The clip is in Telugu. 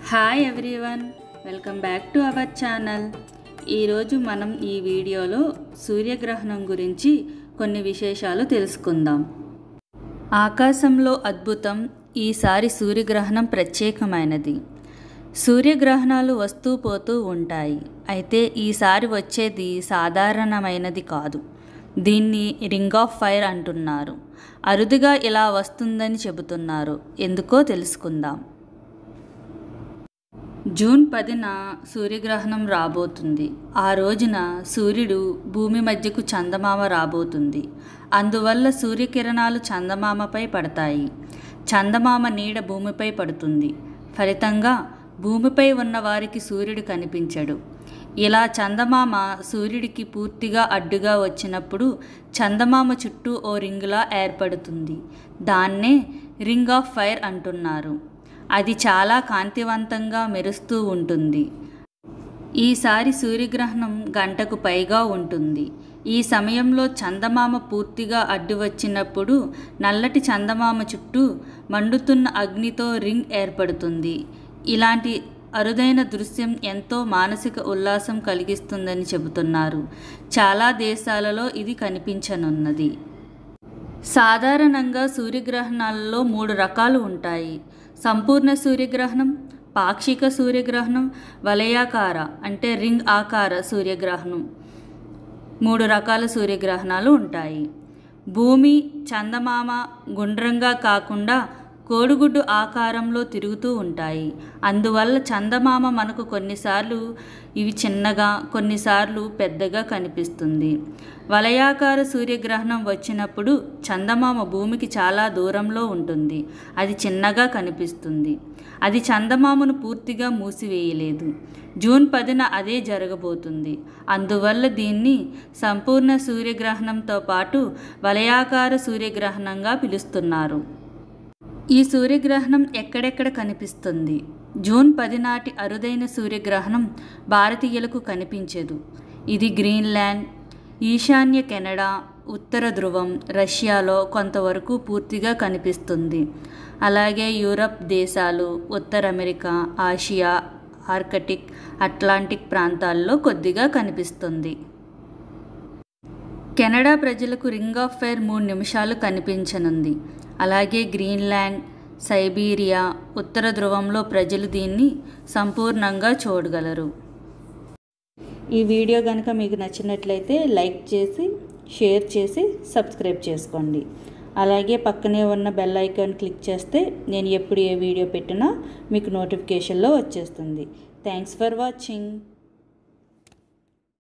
hi everyone welcome back to our channel ఈరోజు మనం ఈ వీడియోలో సూర్యగ్రహణం గురించి కొన్ని విశేషాలు తెలుసుకుందాం ఆకాశంలో అద్భుతం ఈసారి సూర్యగ్రహణం ప్రత్యేకమైనది సూర్యగ్రహణాలు వస్తూ పోతూ ఉంటాయి అయితే ఈసారి వచ్చేది సాధారణమైనది కాదు దీన్ని రింగ్ ఆఫ్ ఫైర్ అంటున్నారు అరుదుగా ఇలా వస్తుందని చెబుతున్నారు ఎందుకో తెలుసుకుందాం జూన్ పదిన సూర్యగ్రహణం రాబోతుంది ఆ రోజున సూర్యుడు భూమి మధ్యకు చందమామ రాబోతుంది అందువల్ల సూర్యకిరణాలు చందమామపై పడతాయి చందమామ నీడ భూమిపై పడుతుంది ఫలితంగా భూమిపై ఉన్న వారికి సూర్యుడు కనిపించడు ఇలా చందమామ సూర్యుడికి పూర్తిగా అడ్డుగా వచ్చినప్పుడు చందమామ చుట్టూ ఓ రింగులా ఏర్పడుతుంది దాన్నే రింగ్ ఆఫ్ ఫైర్ అంటున్నారు అది చాలా కాంతివంతంగా మెరుస్తూ ఉంటుంది ఈసారి సూర్యగ్రహణం గంటకు పైగా ఉంటుంది ఈ సమయంలో చందమామ పూర్తిగా అడ్డు వచ్చినప్పుడు నల్లటి చందమామ చుట్టూ మండుతున్న అగ్నితో రింగ్ ఏర్పడుతుంది ఇలాంటి అరుదైన దృశ్యం ఎంతో మానసిక ఉల్లాసం కలిగిస్తుందని చెబుతున్నారు చాలా దేశాలలో ఇది కనిపించనున్నది సాధారణంగా సూర్యగ్రహణాలలో మూడు రకాలు ఉంటాయి సంపూర్ణ సూర్యగ్రహణం పాక్షిక సూర్యగ్రహణం వలయాకార అంటే రింగ్ ఆకార సూర్యగ్రహణం మూడు రకాల సూర్యగ్రహణాలు ఉంటాయి భూమి చందమామ గుండ్రంగా కాకుండా కోడిగుడ్డు ఆకారంలో తిరుగుతూ ఉంటాయి అందువల్ల చందమామ మనకు కొన్నిసార్లు ఇవి చిన్నగా కొన్నిసార్లు పెద్దగా కనిపిస్తుంది వలయాకార సూర్యగ్రహణం వచ్చినప్పుడు చందమామ భూమికి చాలా దూరంలో ఉంటుంది అది చిన్నగా కనిపిస్తుంది అది చందమామను పూర్తిగా మూసివేయలేదు జూన్ పదిన అదే జరగబోతుంది అందువల్ల దీన్ని సంపూర్ణ సూర్యగ్రహణంతో పాటు వలయాకార సూర్యగ్రహణంగా పిలుస్తున్నారు ఈ సూర్యగ్రహణం ఎక్కడెక్కడ కనిపిస్తుంది జూన్ పది నాటి అరుదైన సూర్యగ్రహణం భారతీయులకు కనిపించదు ఇది గ్రీన్లాండ్ ఈశాన్య కెనడా ఉత్తర ధ్రువం రష్యాలో కొంతవరకు పూర్తిగా కనిపిస్తుంది అలాగే యూరప్ దేశాలు ఉత్తర అమెరికా ఆసియా ఆర్కటిక్ అట్లాంటిక్ ప్రాంతాల్లో కొద్దిగా కనిపిస్తుంది కెనడా ప్రజలకు రింగ్ ఆఫ్ ఫైర్ మూడు నిమిషాలు కనిపించనుంది అలాగే గ్రీన్లాండ్ సైబీరియా ఉత్తర ధ్రువంలో ప్రజలు దీన్ని సంపూర్ణంగా చూడగలరు ఈ వీడియో కనుక మీకు నచ్చినట్లయితే లైక్ చేసి షేర్ చేసి సబ్స్క్రైబ్ చేసుకోండి అలాగే పక్కనే ఉన్న బెల్ ఐకాన్ క్లిక్ చేస్తే నేను ఎప్పుడు ఏ వీడియో పెట్టినా మీకు నోటిఫికేషన్లో వచ్చేస్తుంది థ్యాంక్స్ ఫర్ వాచింగ్